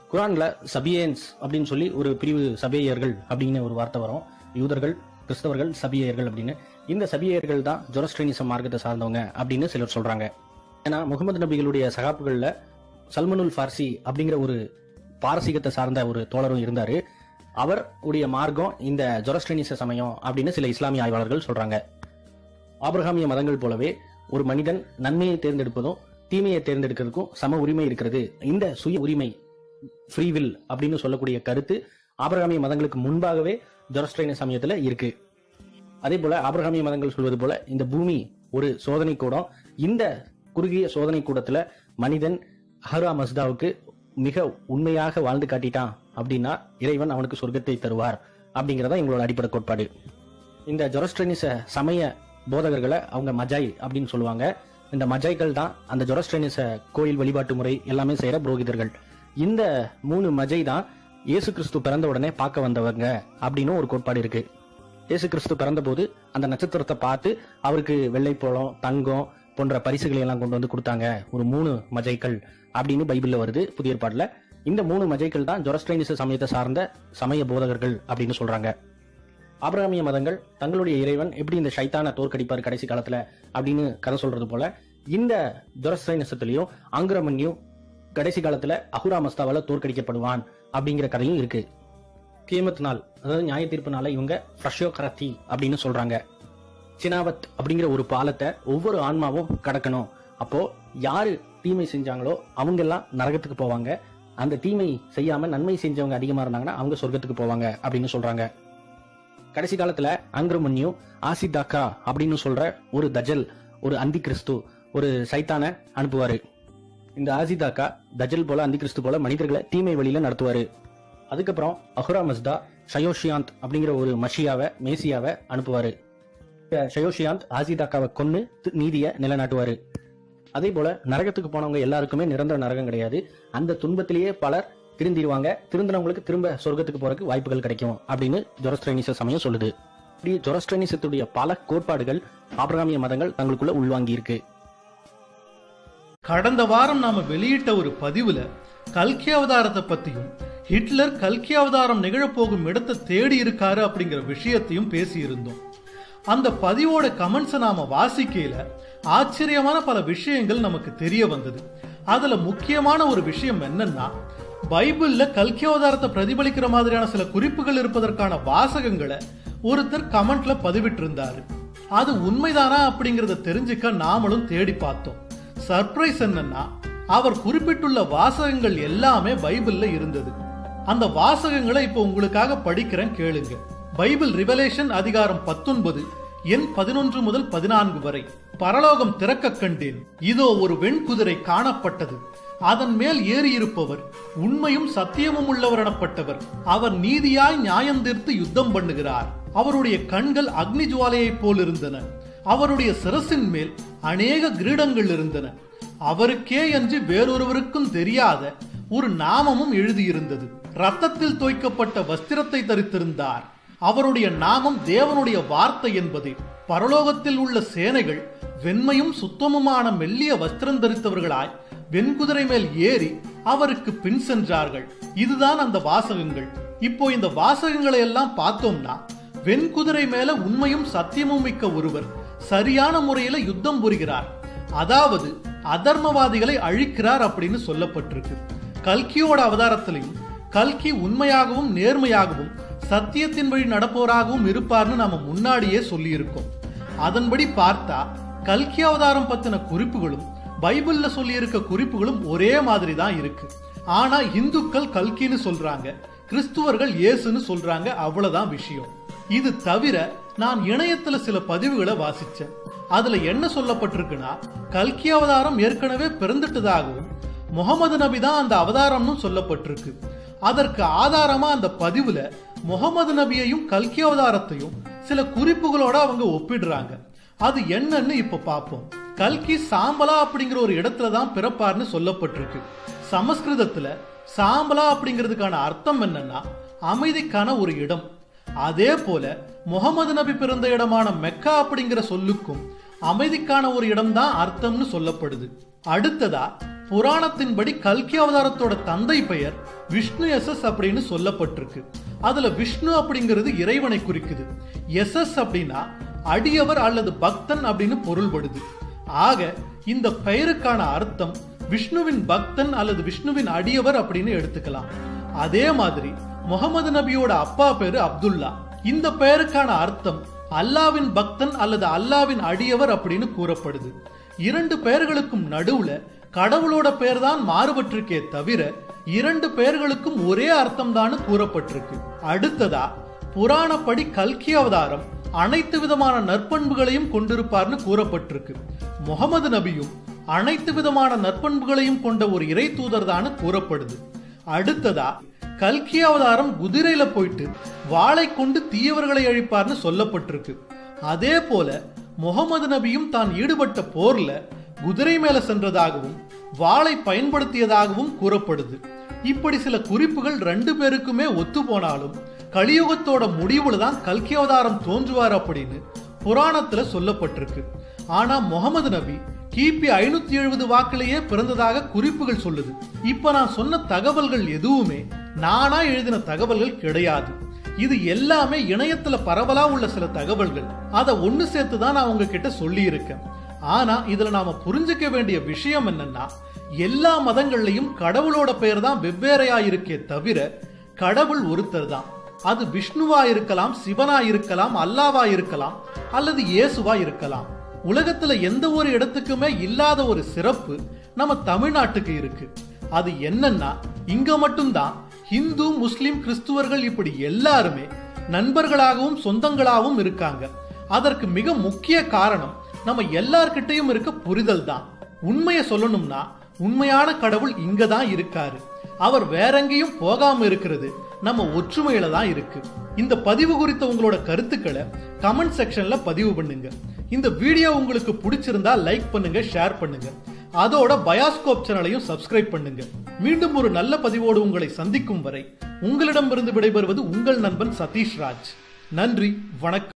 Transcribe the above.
குரான்ல சபியன்ஸ் அப்படின்னு சொல்லி ஒரு பிரிவு சபேயர்கள் அப்படின்னு ஒரு வார்த்தை வரும் யூதர்கள் கிறிஸ்தவர்கள் சபியர்கள் அப்படின்னு இந்த சபியர்கள் தான் ஜொரஸ்ட்ரீனிசம் மார்க்கத்தை சார்ந்தவங்க அப்படின்னு சிலர் சொல்றாங்க ஏன்னா முகமது நபிகளுடைய சகாப்புகள்ல சல்மனுல் ஃபார்சி அப்படிங்கிற ஒரு பாரசீகத்தை சார்ந்த ஒரு தோழரும் இருந்தாரு அவர் உடைய மார்க்கம் இந்த ஜொரஸ்ட்ரீனிச சமயம் அப்படின்னு சில இஸ்லாமிய ஆய்வாளர்கள் சொல்றாங்க ஆபிரகாமிய மதங்கள் போலவே ஒரு மனிதன் நன்மையை தேர்ந்தெடுப்பதும் தீமையை தேர்ந்தெடுக்கிறதுக்கும் சம உரிமை இருக்கிறது இந்த சுய உரிமை ஃப்ரீவில் அப்படின்னு சொல்லக்கூடிய கருத்து ஆபிரகாமிய மதங்களுக்கு முன்பாகவே ஜொரஸ்ட்ரைன சமயத்துல இருக்கு அதே போல ஆபிரகாமிய மதங்கள் சொல்வது போல இந்த பூமி ஒரு சோதனை கூடம் இந்த குறுகிய சோதனை கூடத்துல மனிதன் அஹரா மஸ்தாவுக்கு மிக உண்மையாக வாழ்ந்து காட்டிட்டான் அப்படின்னா இறைவன் அவனுக்கு சொர்க்கத்தை தருவார் அப்படிங்கறதா எங்களோட அடிப்படை கோட்பாடு இந்த ஜொரஸ்ட்ரனிச சமய போதகர்களை அவங்க மஜாய் அப்படின்னு சொல்லுவாங்க இந்த மஜாய்கள் தான் அந்த ஜொரஸ்ட்ரனிச கோயில் வழிபாட்டு முறை எல்லாமே செய்யற புரோகிதர்கள் இந்த மூணு மஜை தான் இயேசு கிறிஸ்து பிறந்த உடனே பார்க்க வந்தவங்க அப்படின்னு ஒரு கோட்பாடு இருக்கு இயேசு கிறிஸ்து பிறந்தபோது அந்த நட்சத்திரத்தை பார்த்து அவருக்கு வெள்ளைப்பழம் தங்கம் போன்ற பரிசுகளை எல்லாம் கொண்டு வந்து கொடுத்தாங்க ஒரு மூணு மஜைகள் அப்படின்னு பைபிள்ல வருது புதிய ஏற்பாடுல இந்த மூணு மஜைகள் தான் ஜொரஸ்ட்ரைனிச சமயத்தை சார்ந்த சமய போதகர்கள் அப்படின்னு சொல்றாங்க ஆபிரகாமிய மதங்கள் தங்களுடைய இறைவன் எப்படி இந்த ஷைத்தான தோற்கடிப்பார் கடைசி காலத்துல அப்படின்னு கதை சொல்றது போல இந்த ஜொரஸ்ட்ரைனிசத்திலையும் ஆங்கிரமன்யும் கடைசி காலத்துல அஹுரா மஸ்தாவால தோற்கடிக்கப்படுவான் அப்படிங்கிற கதையும் இருக்கு கியமத் நாள் அதாவது நியாய தீர்ப்பு நாளை இவங்க ஃப்ரஷோ கரத்தி அப்படின்னு சொல்றாங்க சினாவத் அப்படிங்கிற ஒரு பாலத்தை ஒவ்வொரு ஆன்மாவும் கடக்கணும் அப்போ யாரு தீமை செஞ்சாங்களோ அவங்க எல்லாம் நரகத்துக்கு போவாங்க அந்த தீமை செய்யாம நன்மை செஞ்சவங்க அதிகமா இருந்தாங்கன்னா அவங்க சொர்க்கத்துக்கு போவாங்க அப்படின்னு சொல்றாங்க கடைசி காலத்துல ஆங்கிரமன்யு ஆசிதாக்கா அப்படின்னு சொல்ற ஒரு தஜல் ஒரு அந்தி கிறிஸ்து ஒரு சைத்தான அனுப்புவாரு இந்த ஆசிதாக்கா தஜல் போல அந்தி கிறிஸ்து போல மனிதர்களை தீமை வழியில நடத்துவாரு அதுக்கப்புறம் அஹுரா மஸ்தா ஷயோஷியாந்த் அப்படிங்கிற ஒரு மஷியாவை மேசியாவை அனுப்புவாரு இந்த ஷயோஷியாந்த் ஆசிதாக்காவை கொன்னு தி- நீதியை நிலைநாட்டுவாரு அதே போல நரகத்துக்கு போனவங்க எல்லாருக்குமே நிரந்தர நரகம் கிடையாது அந்த துன்பத்திலேயே பலர் திருந்திடுவாங்க திருந்தினவங்களுக்கு திரும்ப சொர்க்கத்துக்கு போறதுக்கு வாய்ப்புகள் கிடைக்கும் அப்படின்னு ஜொரஸ்ட்ரைனிச சமயம் சொல்லுது இப்படி ஜொரஸ்ட்ரைனிசத்துடைய பல கோட்பாடுகள் ஆபிரகாமிய மதங்கள் தங்களுக்குள்ள உள்வாங்கி இருக்கு கடந்த வாரம் நாம வெளியிட்ட ஒரு பதிவுல கல்கி அவதாரத்தை பத்தியும் ஹிட்லர் கல்கி அவதாரம் நிகழப்போகும் இடத்தை தேடி இருக்காரு அப்படிங்கிற விஷயத்தையும் பேசியிருந்தோம் அந்த பதிவோட கமெண்ட்ஸை நாம வாசிக்கையில ஆச்சரியமான பல விஷயங்கள் நமக்கு தெரிய வந்தது அதுல முக்கியமான ஒரு விஷயம் என்னன்னா பைபிள்ல கல்கி அவதாரத்தை பிரதிபலிக்கிற மாதிரியான சில குறிப்புகள் இருப்பதற்கான வாசகங்களை ஒருத்தர் கமெண்ட்ல பதிவிட்டிருந்தாரு அது உண்மைதானா அப்படிங்கறத தெரிஞ்சுக்க நாமளும் தேடி பார்த்தோம் சர்ப்ரைஸ் என்னன்னா அவர் குறிப்பிட்டுள்ள வாசகங்கள் எல்லாமே பைபிள்ல இருந்தது அந்த வாசகங்களை இப்போ உங்களுக்காக படிக்கிறேன் கேளுங்க பைபிள் ரிவலேஷன் அதிகாரம் பத்தொன்பது எண் பதினொன்று முதல் பதினான்கு வரை பரலோகம் திறக்க கண்டேன் இதோ ஒரு வெண்குதிரை காணப்பட்டது அதன் மேல் ஏறியிருப்பவர் உண்மையும் சத்தியமும் உள்ளவர் எனப்பட்டவர் அவர் நீதியாய் நியாயந்தீர்த்து யுத்தம் பண்ணுகிறார் அவருடைய கண்கள் அக்னி ஜுவாலையைப் போல் இருந்தன அவருடைய சிரசின் மேல் அநேக கிரீடங்கள் இருந்தன அவருக்கே என்று வேறொருவருக்கும் தெரியாத ஒரு நாமமும் எழுதியிருந்தது ரத்தத்தில் தோய்க்கப்பட்ட வஸ்திரத்தை தரித்திருந்தார் அவருடைய நாமம் தேவனுடைய வார்த்தை என்பதே பரலோகத்தில் உள்ள சேனைகள் வெண்மையும் சுத்தமுமான மெல்லிய வஸ்திரம் தரித்தவர்களாய் வெண்குதிரை மேல் ஏறி அவருக்கு பின் சென்றார்கள் இதுதான் அந்த வாசகங்கள் இப்போ இந்த வாசகங்களை எல்லாம் பார்த்தோம்னா வெண்குதிரை மேல உண்மையும் சத்தியமும் மிக்க ஒருவர் சரியான முறையில யுத்தம் புரிகிறார் அதாவது அதர்மவாதிகளை அழிக்கிறார் அப்படின்னு சொல்லப்பட்டிருக்கு கல்கியோட அவதாரத்திலையும் கல்கி உண்மையாகவும் நேர்மையாகவும் சத்தியத்தின் வழி நடப்பவராகவும் இருப்பார்னு நாம முன்னாடியே சொல்லியிருக்கோம் அதன்படி பார்த்தா கல்கி அவதாரம் பத்தின குறிப்புகளும் பைபிள்ல சொல்லியிருக்க குறிப்புகளும் ஒரே மாதிரி தான் இருக்கு ஆனா இந்துக்கள் கல்கின்னு சொல்றாங்க கிறிஸ்துவர்கள் இயேசுன்னு சொல்றாங்க அவ்வளவுதான் விஷயம் இது தவிர நான் இணையத்துல சில பதிவுகளை வாசிச்சேன் அதுல என்ன சொல்லப்பட்டிருக்குன்னா கல்கி அவதாரம் ஏற்கனவே பிறந்துட்டதாகவும் முகமது நபி தான் அந்த அவதாரம்னு சொல்லப்பட்டிருக்கு அதற்கு ஆதாரமா அந்த பதிவுல முகமது நபியையும் கல்கி அவதாரத்தையும் சில குறிப்புகளோட அவங்க ஒப்பிடுறாங்க அது என்னன்னு இப்ப பார்ப்போம் கல்கி சாம்பலா அப்படிங்கிற ஒரு இடத்துல தான் பிறப்பார்னு சொல்லப்பட்டிருக்கு சமஸ்கிருதத்துல சாம்பலா அப்படிங்கிறதுக்கான அர்த்தம் என்னன்னா அமைதிக்கான ஒரு இடம் அதே போல முகமது நபி பிறந்த இடமான மெக்கா அப்படிங்கிற சொல்லுக்கும் அமைதிக்கான ஒரு இடம்தான் அர்த்தம்னு சொல்லப்படுது அடுத்ததா புராணத்தின்படி கல்கி அவதாரத்தோட தந்தை பெயர் விஷ்ணு எஸ் எஸ் அப்படின்னு சொல்லப்பட்டிருக்கு அதுல விஷ்ணு அப்படிங்கிறது இறைவனை குறிக்குது எஸ் எஸ் அப்படின்னா அடியவர் அல்லது பக்தன் அப்படின்னு பொருள்படுது ஆக இந்த பெயருக்கான அர்த்தம் விஷ்ணுவின் பக்தன் அல்லது விஷ்ணுவின் அடியவர் அப்படின்னு எடுத்துக்கலாம் அதே மாதிரி முகமது நபியோட அப்பா பேரு அப்துல்லா இந்த பெயருக்கான அர்த்தம் அல்லாவின் பக்தன் அல்லது அல்லாவின் அடியவர் அப்படின்னு கூறப்படுது இரண்டு பெயர்களுக்கும் நடுவுல கடவுளோட பெயர் தான் மாறுபட்டிருக்கே தவிர இரண்டு பெயர்களுக்கும் ஒரே அர்த்தம் தான் கூறப்பட்டிருக்கு அடுத்ததா புராணப்படி கல்கி அவதாரம் அனைத்து விதமான நற்பண்புகளையும் கொண்டிருப்பார்னு கூறப்பட்டிருக்கு முகமது நபியும் அனைத்து விதமான நற்பண்புகளையும் கொண்ட ஒரு இறை தூதர் தான் கூறப்படுது அடுத்ததா கல்கி அவதாரம் குதிரையில போயிட்டு வாளை கொண்டு தீயவர்களை அழிப்பார்னு சொல்லப்பட்டிருக்கு அதே போல முகமது நபியும் தான் ஈடுபட்ட போர்ல குதிரை மேல சென்றதாகவும் வாளை பயன்படுத்தியதாகவும் கூறப்படுது இப்படி சில குறிப்புகள் ரெண்டு பேருக்குமே ஒத்து போனாலும் கலியுகத்தோட முடிவுல தான் கல்கி அவதாரம் தோன்றுவார் அப்படின்னு புராணத்துல சொல்லப்பட்டிருக்கு ஆனா முகமது நபி கிபி ஐநூத்தி எழுபது வாக்கிலேயே பிறந்ததாக குறிப்புகள் சொல்லுது இப்ப நான் சொன்ன தகவல்கள் எதுவுமே நானா எழுதின தகவல்கள் கிடையாது இது எல்லாமே இணையத்துல பரவலா உள்ள சில தகவல்கள் அதை ஒண்ணு சேர்த்து தான் நான் உங்ககிட்ட சொல்லி இருக்கேன் ஆனா இதுல நாம புரிஞ்சுக்க வேண்டிய விஷயம் என்னன்னா எல்லா மதங்கள்லயும் கடவுளோட பெயர் தான் வெவ்வேறையா இருக்கே தவிர கடவுள் ஒருத்தர் தான் அது விஷ்ணுவா இருக்கலாம் சிவனா இருக்கலாம் அல்லாவா இருக்கலாம் அல்லது இயேசுவா இருக்கலாம் உலகத்துல எந்த ஒரு இடத்துக்குமே இல்லாத ஒரு சிறப்பு நம்ம தமிழ்நாட்டுக்கு இருக்கு அது என்னன்னா இங்க மட்டும்தான் இந்து முஸ்லிம் கிறிஸ்துவர்கள் இப்படி எல்லாருமே நண்பர்களாகவும் சொந்தங்களாகவும் இருக்காங்க அதற்கு மிக முக்கிய காரணம் நம்ம எல்லார்கிட்டயும் இருக்க புரிதல் தான் உண்மையை சொல்லணும்னா உண்மையான கடவுள் இங்க தான் இருக்காரு அவர் வேற எங்கேயும் போகாம இருக்கிறது நம்ம ஒற்றுமையில தான் இருக்கு இந்த பதிவு குறித்த உங்களோட கருத்துக்களை கமெண்ட் செக்ஷன்ல பதிவு பண்ணுங்க இந்த வீடியோ உங்களுக்கு பிடிச்சிருந்தா லைக் பண்ணுங்க ஷேர் பண்ணுங்க அதோட பயாஸ்கோப் சேனலையும் சப்ஸ்கிரைப் பண்ணுங்க மீண்டும் ஒரு நல்ல பதிவோடு உங்களை சந்திக்கும் வரை உங்களிடமிருந்து விடைபெறுவது உங்கள் நண்பன் சதீஷ் ராஜ் நன்றி வணக்கம்